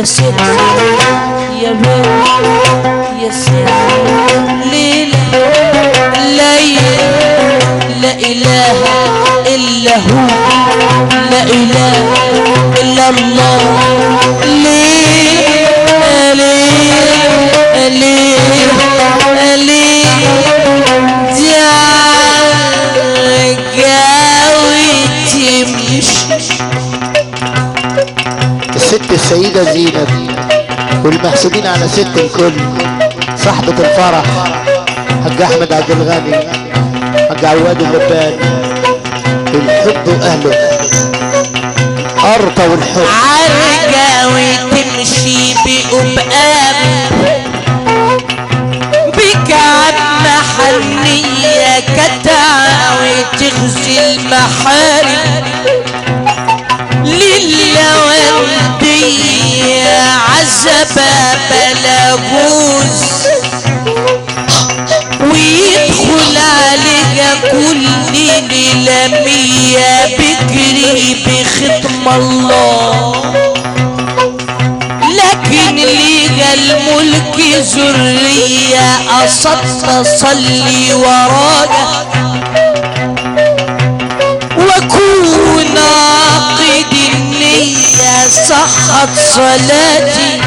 يا ست يا بنت يا ست ليلة ليلة لا إله إلا هو لا إله إلا الله ليه ليه ليه ليه جاوي تمشي الست السيدة زينب والمحسوبين على ست الكل صاحبة الفرح حاج احمد عبد الغني حاج عواد اللبان الحب واهله ارطى والحب عرجة وتمشي بأبقاب بكعب محنية كتع وتغزي المحارم للوالدية عزبة بلاجوز ويدخل عليها كل ليلة مية بجري بختم الله لكن ليها الملك ذرية قصدت أصلي وراجع وأكون عاقد النية صحت صلاتي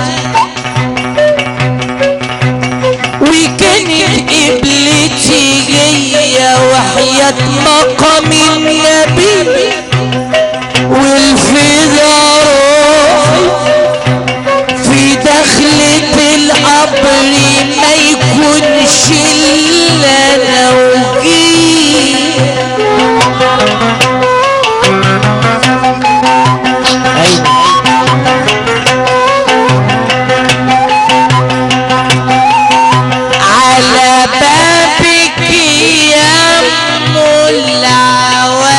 وكانت قبلتي جاية وحياة مقام النبي والفدا روحي في دخلة القبر ما يكونش إلا أنا وجيه على بابك يا ام العواجب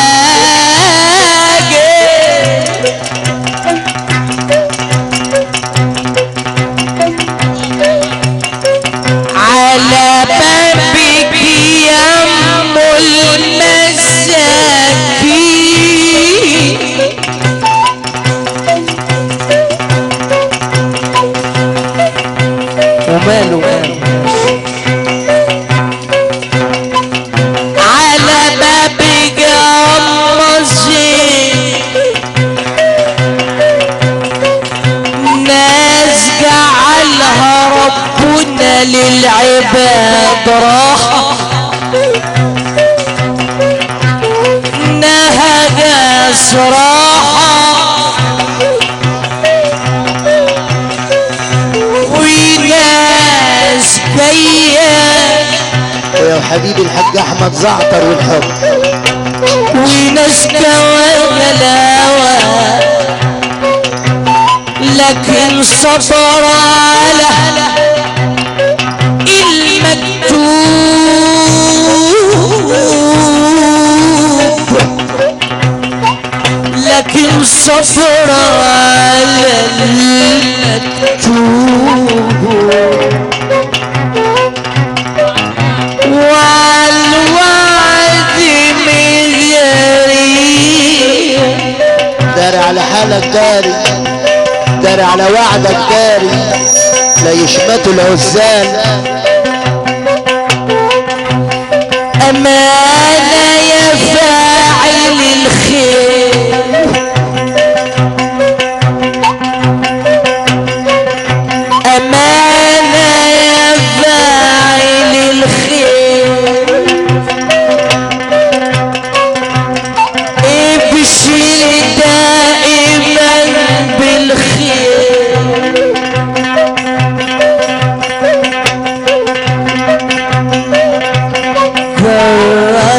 على بابك يا ام المساكين وماله ماله على بابك يا ام الزين ناس جعلها ربنا للعباد راحة نهج صراحة وناس جايه ويا حبيبي الحاج احمد زعتر والحب وناس كواغلاوة لكن صبر على المكتوب لكن صبر على المكتوب والوعد مجري داري على حالك داري داري على وعدك داري لا يشمتوا العزال أمانة يا فاعل الخير أمانة يا فاعل الخير ابشر دائما بالخير فرح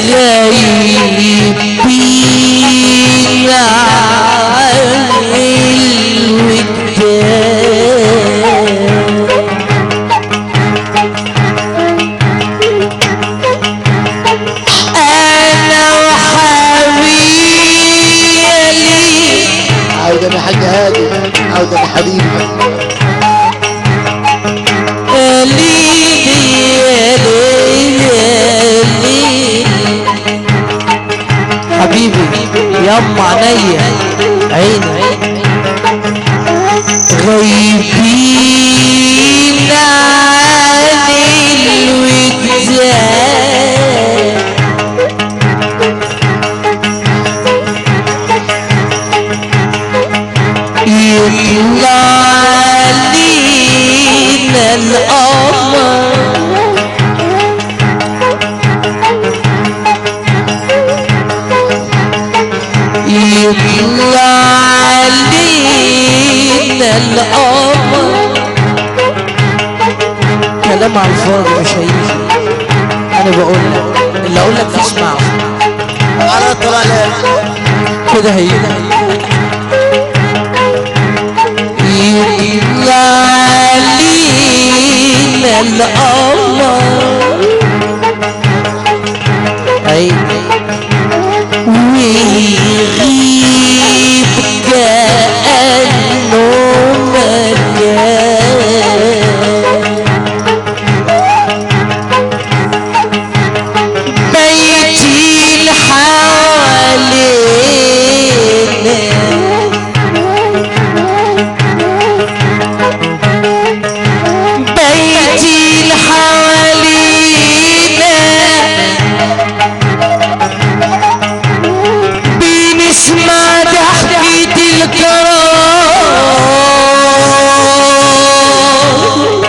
غايبين عن الوداد انا وحبيبي عودة يا حاج هادي عودة يا حبيبي يا ليلي يا ليلي يا ليلي حبيبي يما عينيا عيني غايبين عن الوداد يطلع علينا القمر يطلع علينا القمر كلام على الفاضي مش هيجي انا بقول لك اللي اقول لك تسمعه على طلع كده هيجي يطلع علينا القمر أي ويغيب كأنه مكان بيتي حوالينا بيتي حوالينا بنسمع ضحكة الكرام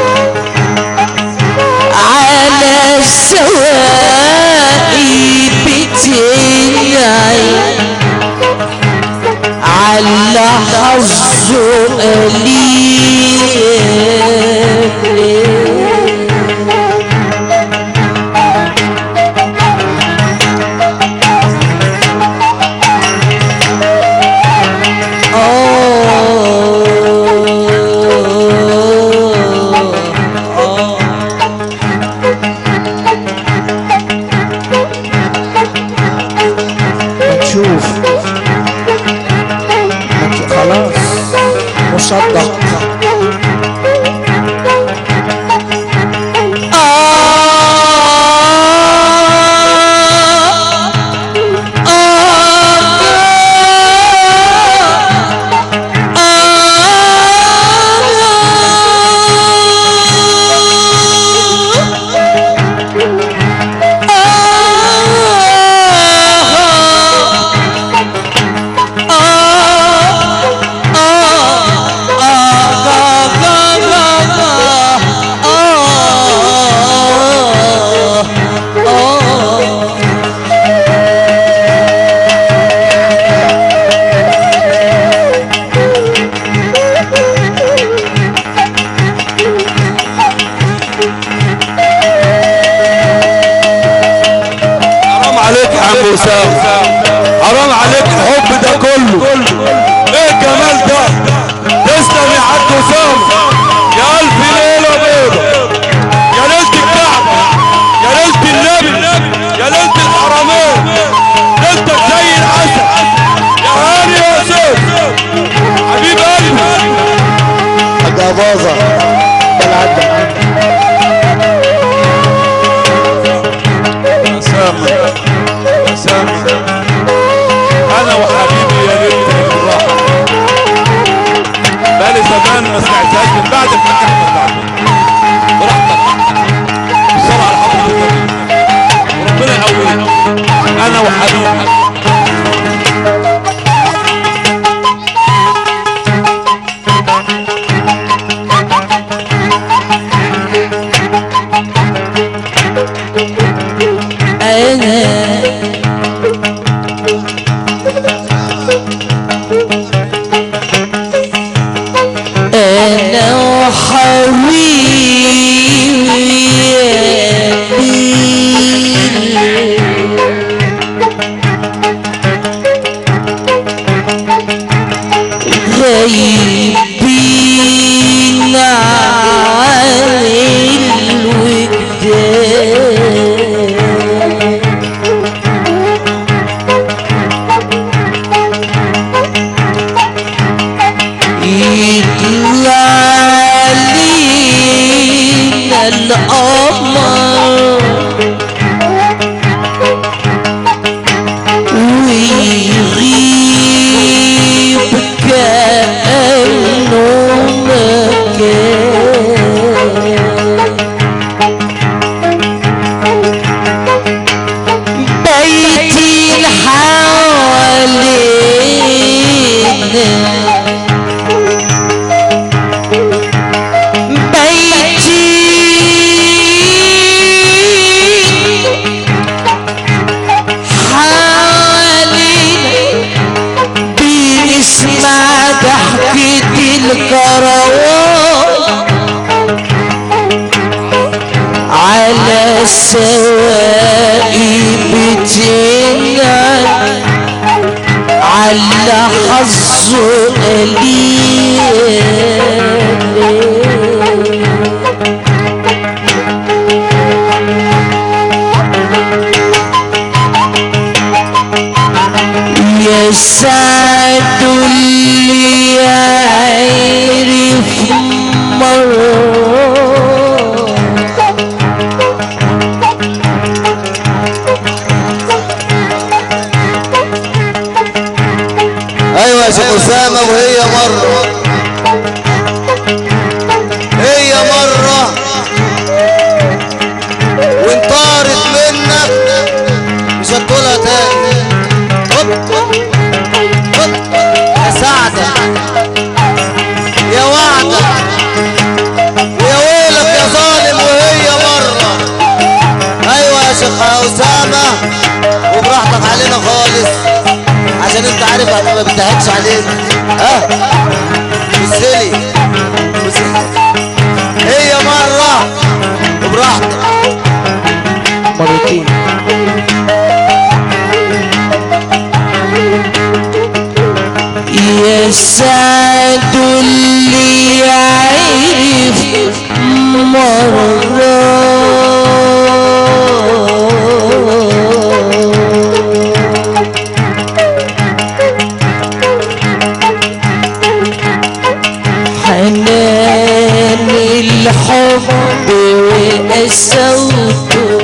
على السواقي بتنعي على حظه قليل نشوف خلاص مصدق حرام عليك يا عم وسام حرام عليك الحب ده كله ايه الجمال ده تسلم يا حاج وسام يا الف ليله بيضه يا ليله الكعبه يا ليله النبي يا ليله الحرمين ليلتك زي العسل يا هاني يا سيف حبيب قلبي حاج أباظة بالعدة يا سامي يا سامي انا وحبيبي يا ليلة الراحة بقالي زمان ما سمعتهاش من بعد الحاج احمد بعد براحتك بالصلاة على حضرة النبي وربنا يقويك انا وحبيبي انا وحبيبي أسامة وهي مرة هي مرة وانطارت منك مش هتقولها تاني هوب هوب يا سعدة يا وعدة يا ويلك يا ظالم وهي مرة ايوه يا شيخ اسامة وبراحتك علينا خالص عشان انت عارف انا ما بنتهكش عليك ها بصلي بصلي هي مرة وبراحتك مرتين يا سعد اللي يعرف مرة حنان الحب وقسوته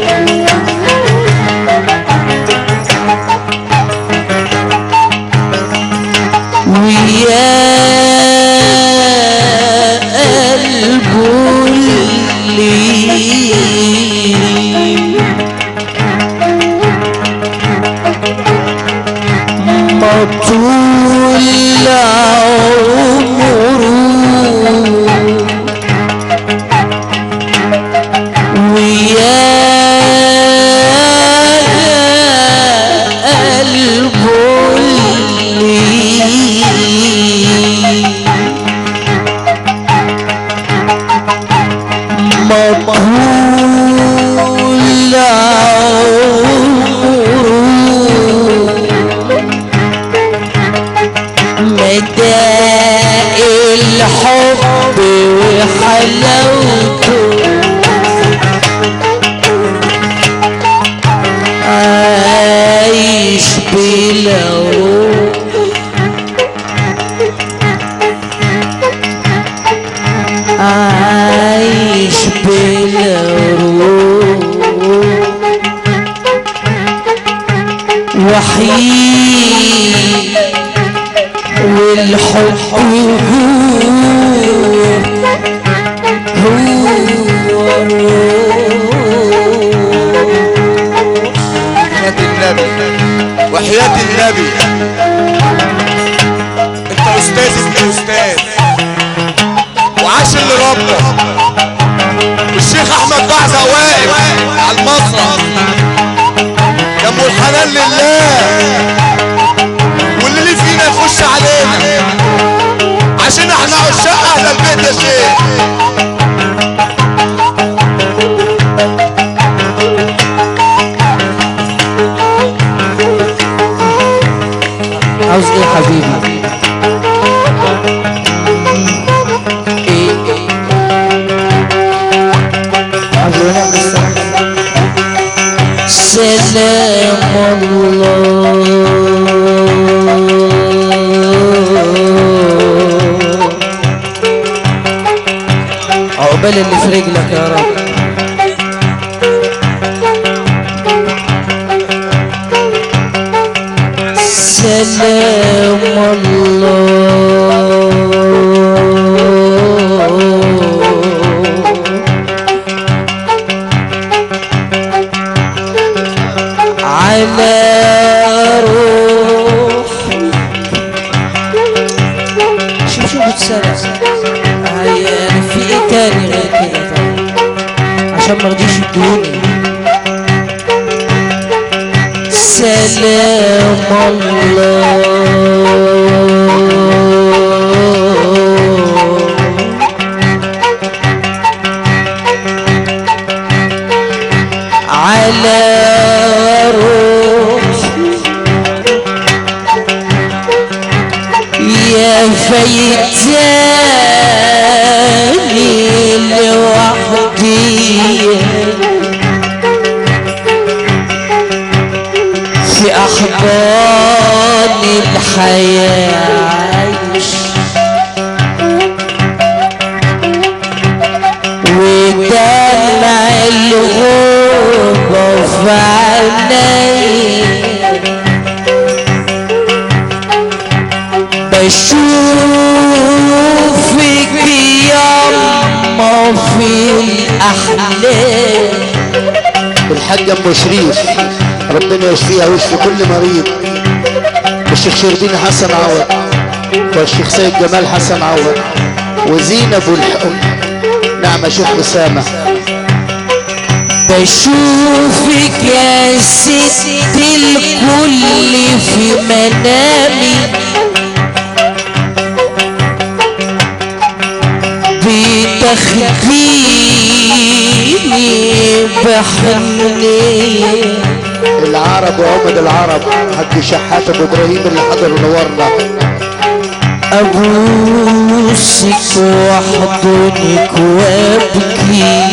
ويا قلبه اللي مطول عمره ويا قلبه اللي مطول عمره مدى الحب وحلاوته عايش بلا روح عايش بلا روح وحيد والحب هو هو الروح وحياة النبي وحياة النبي انت استاذ ابن استاذ وعاش اللي ربك والشيخ احمد بعزة واقف على المسرح دمه الحنان لله واللي ليه فينا يخش علينا عشان احنا عشاق اهل البيت يا شيخ عاوز ايه حبيبي ايه ايه عاوز ايه بالسلام سلام الله عقبال اللي في رجلك يا رب سلام الله على روح شوف شوف بتسرق هي في ايه تاني غير كده طيب عشان مرضيش يدوني سلام الله على روح يا فيتاني لوحدي في أحضان الحياة عايش ودمع الغربة في عيني بشوفك ياما في الأحلام الحاج ام شريف ربنا يشفيها ويشفي كل مريض والشيخ شربين حسن عوض والشيخ سيد جمال حسن عوض وزينب والحب نعم يا شيخ اسامه بشوفك يا ست الكل في منامي بتخديني بحنية العرب وعمد العرب حاج شحات ابو ابراهيم اللي حضر ونورنا أبوسك وأحضنك وأبكي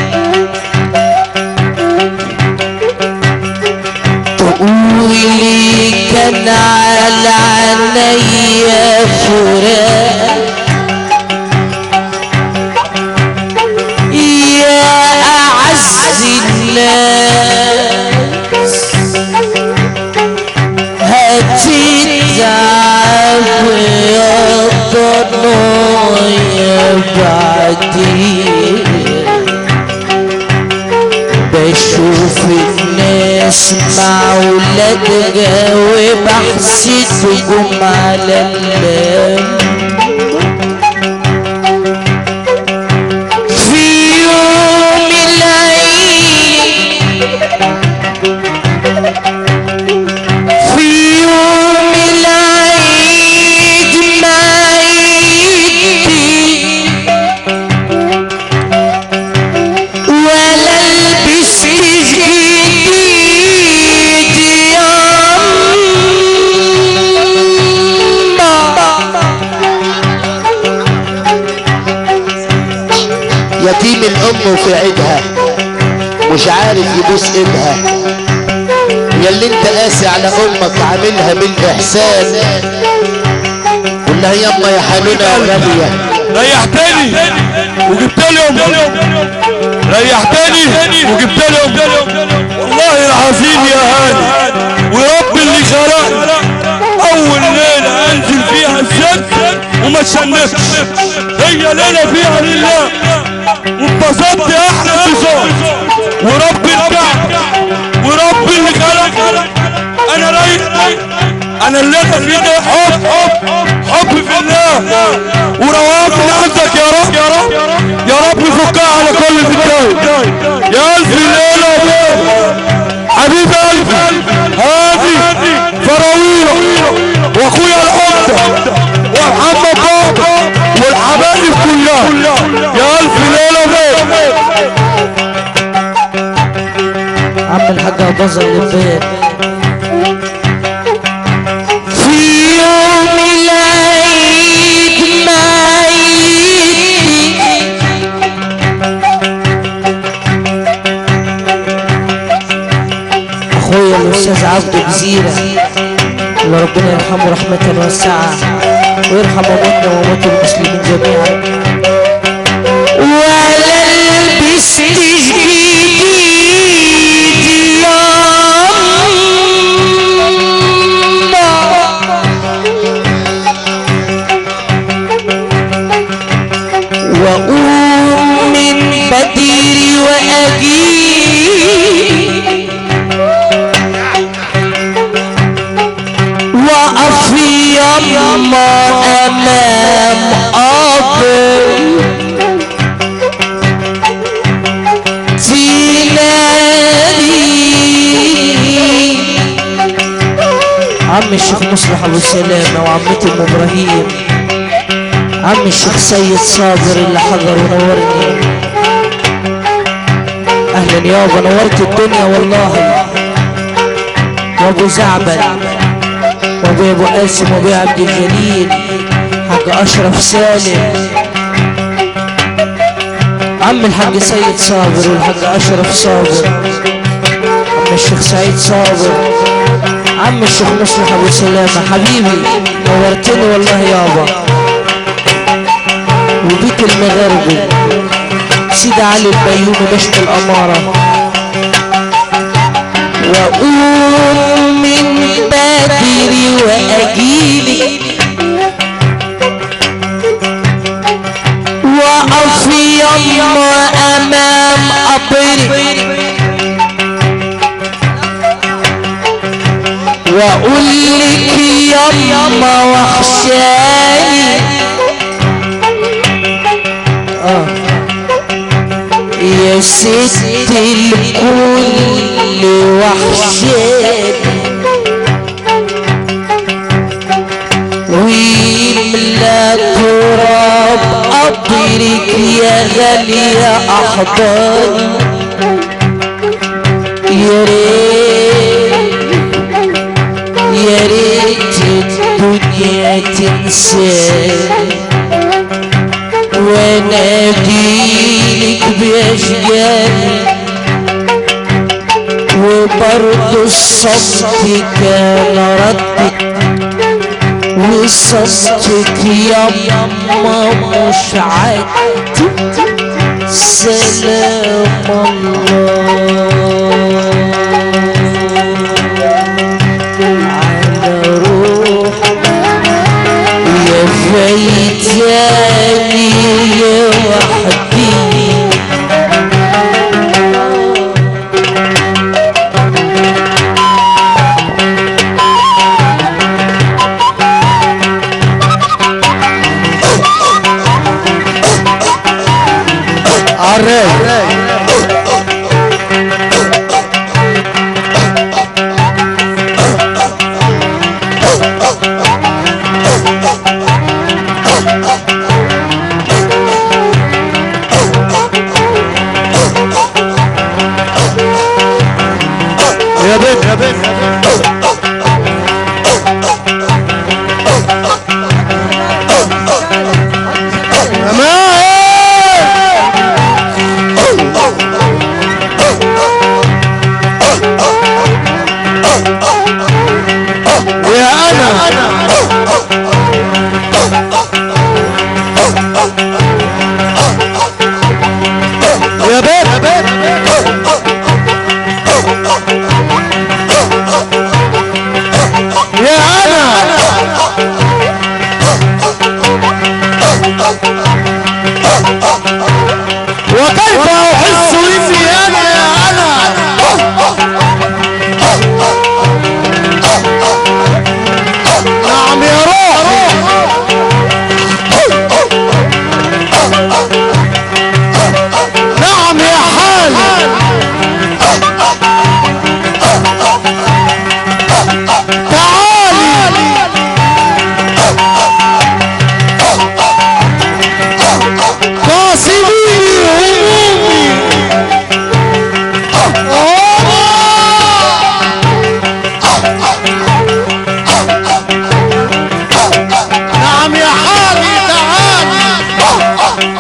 تقولي كان على عينيا فراق يا أعز الناس هتتعب يا ضنايا بعدين بشوف الناس مع ولادها وبحسدهم على اللام في يوم العيد في يوم العيد ما يدي ولا البس جديد يا يتيم الام في عيدها مش عارف يبوس ايدها يا اللي انت قاسي على امك عاملها بالاحسان قول لها يما يا حنونه يا غاليه ريحتني وجبت لهم ريحتني وجبت لهم والله العظيم يا هاني ورب اللي خلقني اول ليله انزل فيها السد وما تشنفش هي ليله فيها لله واتبسطت احلى انبساط ورب الكعبه ورب اللي خلقني انا رايح انا الليله في ده حب حب حب في الله ورواك من عندك يا رب يا رب يا رب فكها على كل الدنيا يا الف ليله وبيت حبيب قلبي هادي فراويله واخويا العمده ومحمد بابا والحبايب كلها يا الف ليله وبيت عم الحاج ابو اللبان في يوم العيد ما يدي اخويا الاستاذ عبد جزيره اللي ربنا يرحمه رحمه واسعه ويرحم موتنا وموت المسلمين جميعا ولا البس جديد وأقوم من بدري وأجيب وأقف يما أمام أبي تنادي عم الشيخ مصلح ابو سلامه وعمتي ام ابراهيم عم الشيخ سيد صابر اللي حضر ونورني اهلا يابا نورت الدنيا والله وابو زعبل وابو ابو قاسم وابو عبد الجليل حاج اشرف سالم عم الحاج سيد صابر والحاج اشرف صابر عم الشيخ سعيد صابر عم الشيخ مصلح ابو سلامه حبيبي نورتني والله يابا وبيت المغربي سيد علي البيومي بشت الأمارة وأقوم من بدري وأجيلي يما امام قبري واقول لك يما واخشاني آه. يا ست الكل وحشاني ويملى تراب قبرك يا غالية أحضاني يا ريت يا ريت الدنيا تنساني وانا اجيلك باشجاني وبرضه الصمت كان ردك وصمتك يما مش عاد سلام الله على روح يا فايتاني لوحدي عراي يا بنت يا بنت يا انا يا بنت يا انا وكيف احس اني انا يا انا نعم يا روحي نعم يا حالي تعالي قاسميني همومي نعم يا حالي تعالي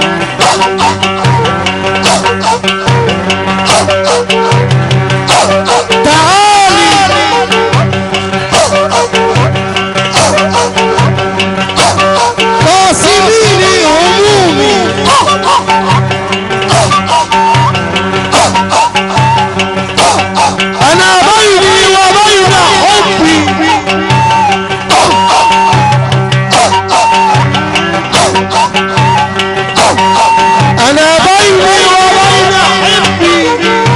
قاسميني همومي انا بيني وبين حبي انا بيني وبين حبي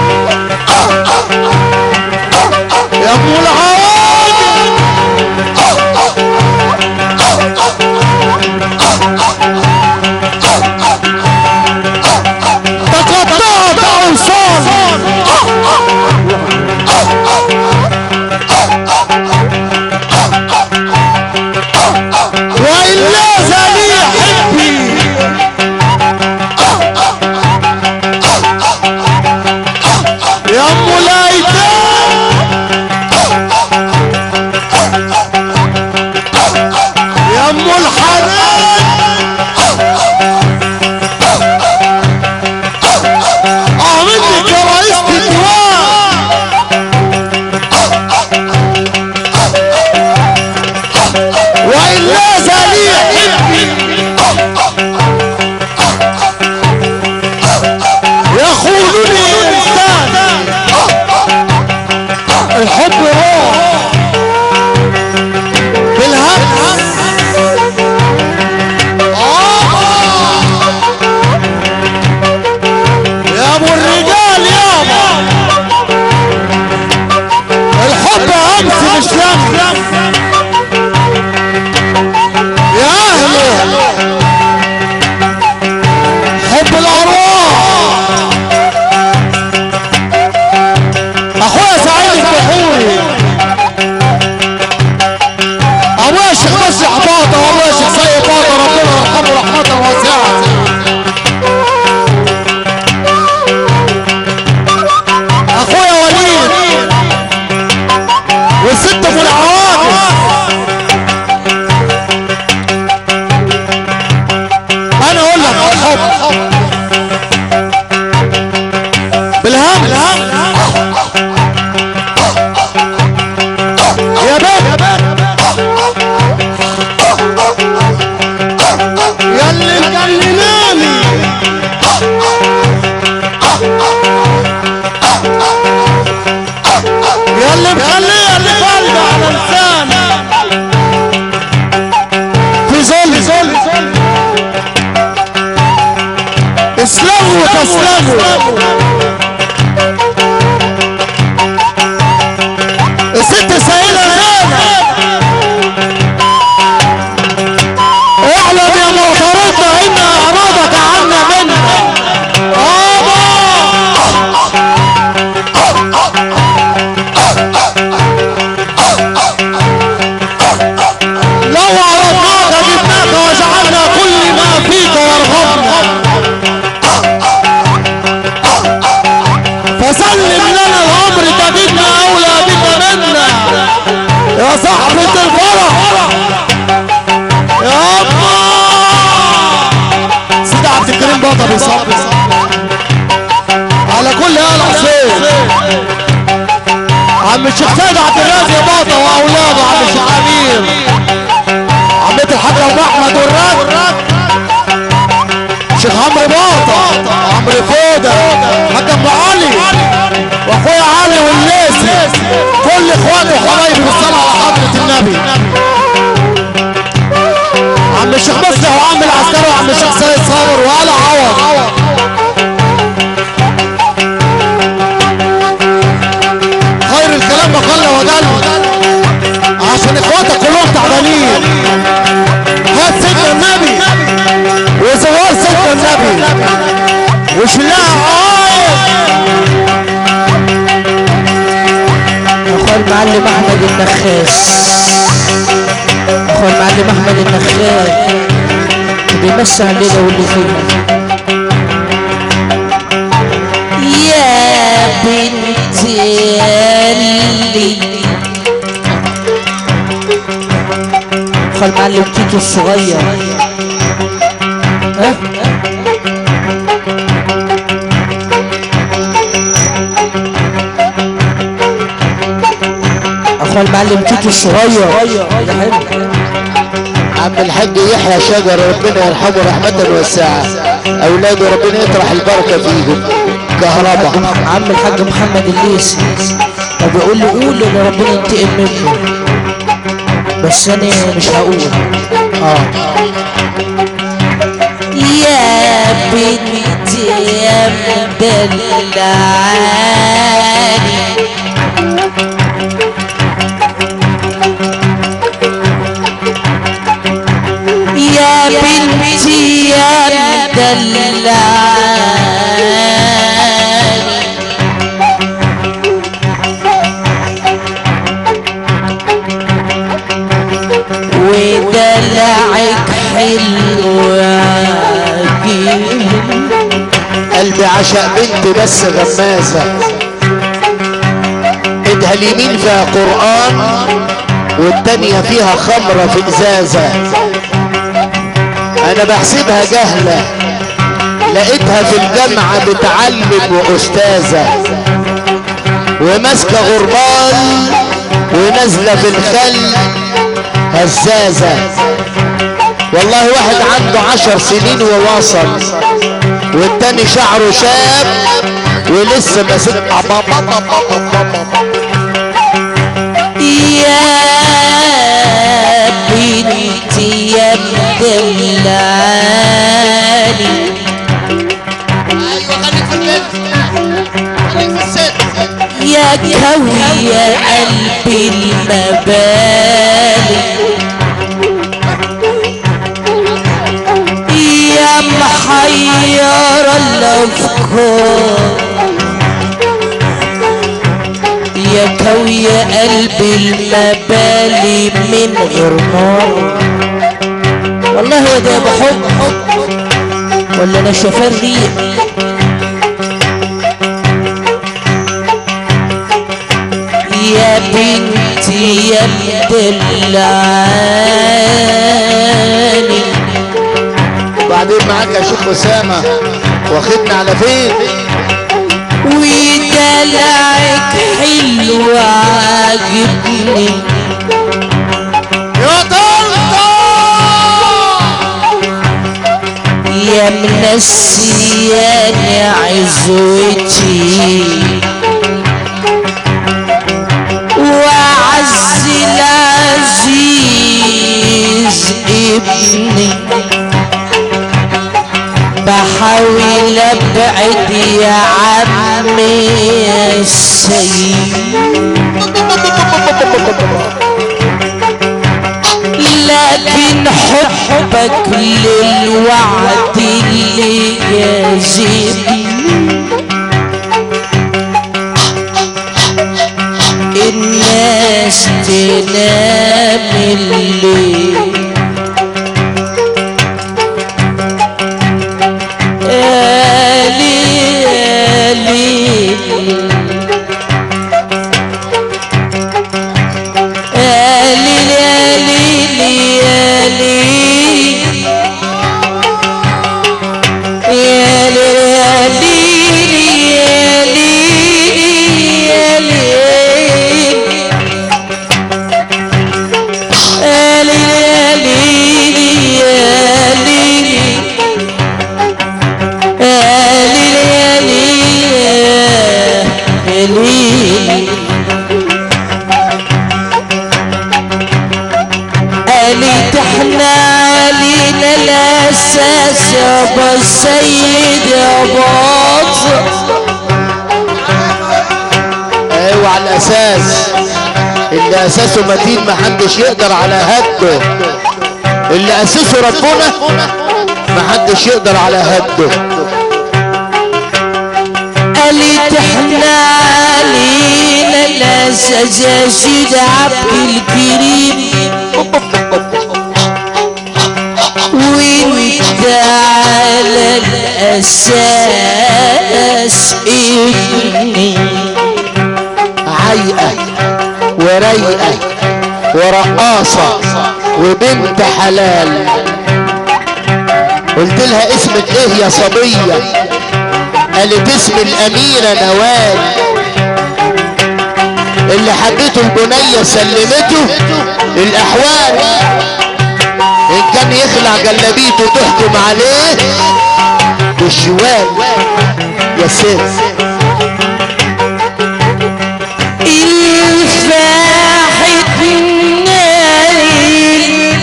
يا ابو العواد تقطعت اوصال والا زالي حبي يا ام الايتام يا ام الحنان اه منك يا رئيس الديوان والا زالي حبي يخونني انسان الحب روح بالهمس وست ام العواجز انا اقول لك الحب بالهم يا باب يا اللي مكلماني يا اللي مخليه اللي قلبي على لساني في ظل ظل اسلموا وتسلموا الست سيدة زينب اعلم يا معترضنا ان اعراضك عنا منا آبا لو عرضناك جبناك وجعلنا كل ما فيك يرغبنا فسلم لنا الامر تجدنا اولى بك منا يا صاحبة الفرح يا أما سيدي عبد الكريم بطل بيصب على كل آل حسين عم الشيخ سيد عبد الرازق باطا واولاده عم الشيخ امير عمتي الحاج ابو احمد والرد شيخ عمرو باطا عمرو فوده حاج ابو علي واخويا علي والليسي كل اخواتي وحبايبي بالصلاه على حضره النبي عم الشيخ مصلح وعم العسكري وعم الشيخ سيد صابر وآل عوض خير الكلام ما قل ودل عشان اخواتك كلهم تعبانين هات سيدنا النبي وزوار سيدنا النبي وشلاها عايز اخويا المعلم احمد النخاس اخويا المعلم احمد النخاس بيمسي علينا واللي فينا يا بنتي اللي اخويا المعلم تيتو الصغير ها اخويا المعلم تيتو الصغير ده حلو عم الحاج يحيى شجر ربنا يرحمه رحمة واسعة اولاده ربنا يطرح البركة فيهم كهرباء عم الحاج محمد الليسي طب يقول لي قول ان ربنا ينتقم منه بس انا مش هقول اه يا بنتي يا مدلعاني يا بنتي يا مدلعاني ودلعك حلو عجيب قلبي عشق بنت بس غمازة ايدها اليمين فيها قرآن والتانية فيها خمرة في ازازة انا بحسبها جهلة لقيتها في الجامعة بتعلم واستاذة وماسكة غربال ونازلة في الخل هزازة والله واحد عنده عشر سنين وواصل والتاني شعره شاب ولسه ماسك يا بنتي يا مدلعاني ايوه خليك في البيت خليك في الست يا كوي يا قلبي المبالي يا محير الافكار يا كوي يا قلبي المبالي من غير نار والله هو ده بحب ولا انا شفار ريق يا بنت يا مدلعاني وبعدين معاك يا شيخ اسامه واخدنا على فين ودلعك حلو عاجبني يا طلطه يا منسياني عزوتي وعز العزيز ابني بحاول ابعد يا عمي يا السيد لكن حبك للوعد اللي جاذبني الناس تنام الليل يا ليل يا ليل يا ليل يا ليل يا ليل يا ليل يا ليل يا ليل يا ليل يا ليل يا ليل يا ليل قالت احنا علينا الاساس يابا السيد يا باطل ايوه على الاساس اللي اساسه متين محدش يقدر على هده اللي اسسه ربنا محدش يقدر على هده قالت احنا علينا الاساس يا سيد عبد الكريم وانت على الاساس ابني عيقة ورايقة ورقاصة وبنت حلال قلت لها اسمك ايه يا صبية قالت اسم الاميرة نوال اللي حبيته البنية سلمته الاحوال ان كان يخلع جلابيته تحكم عليه بالشوال يا ست الفاحت النايل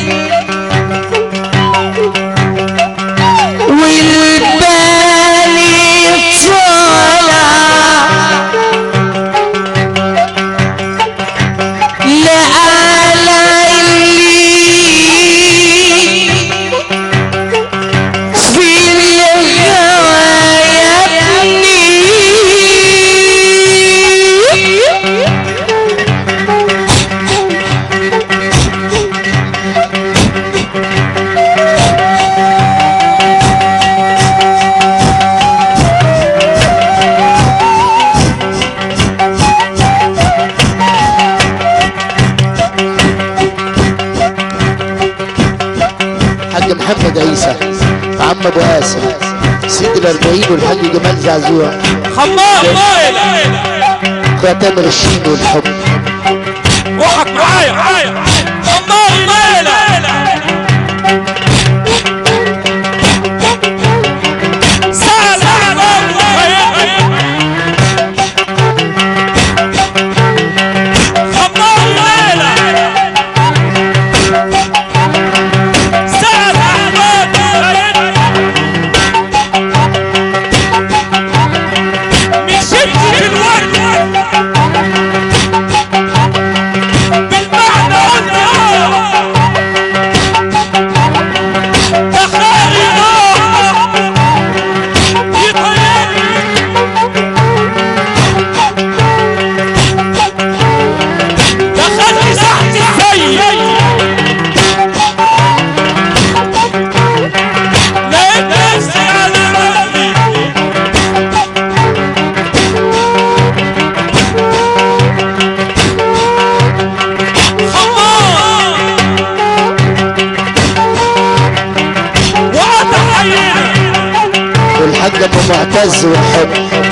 والبالي طالع لعلى اللي في الهوى يبني حاج محمد عيسى عم ابو قاسم سيد الاربعين والحاج جمال زعزوع خمار مايلة اخويا تامر الشين والحب روحك معايا خمار مايلة سلام خمار مايلة سلام مشيت في الوقت والعز والحب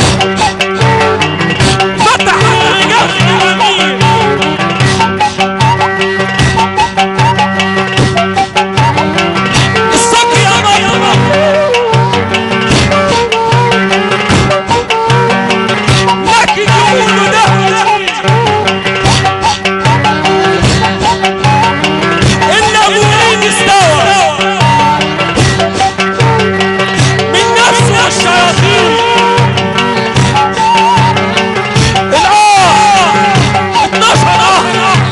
فتح الرجال الجميل الصك يا مريم لكن يقولوا ده إن أبوين استوى من نفسه الشياطين الآه 12 آه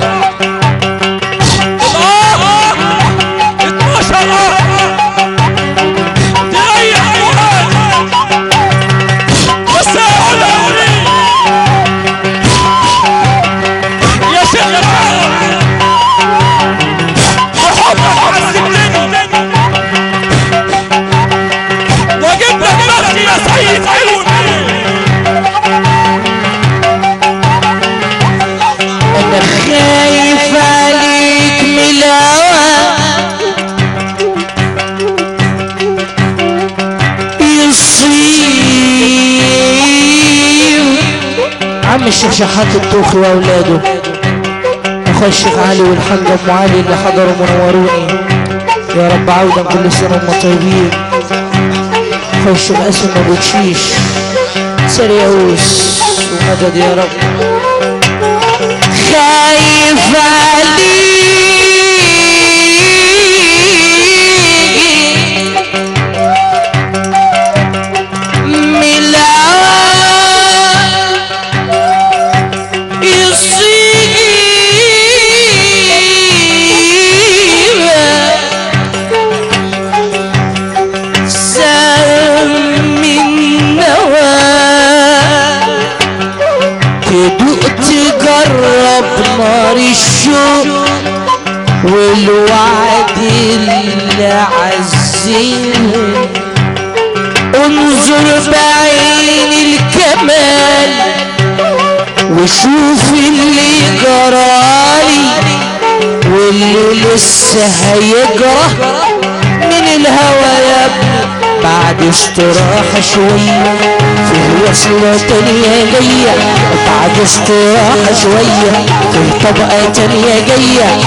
الآه 12 آه تريح أيها بس يا علوي يا شيخ العالم وحبك عذبتني واجيب لك بختي يا سيد علوي انا خايف عليك ملاوة يصير عم الشيخ شحات الطوخي واولاده اخوي الشيخ علي والحاج ام علي اللي حضروا منوروني يا رب عودا كل سنه وهم طيبين اخوي الشيخ قاسم ابو تشيش سريعوس ومدد يا رب خايف عليك ملاوة يصيب سام النوى تدوق تجرب نار الشوق والوعد اللي عزين انظر بعين الكمال وشوف اللي جرالي واللي لسه هيجرى من الهوى يا ابني بعد استراحة شوية في وصلة تانية جاية بعد استراحة شوية في طبقة تانية جاية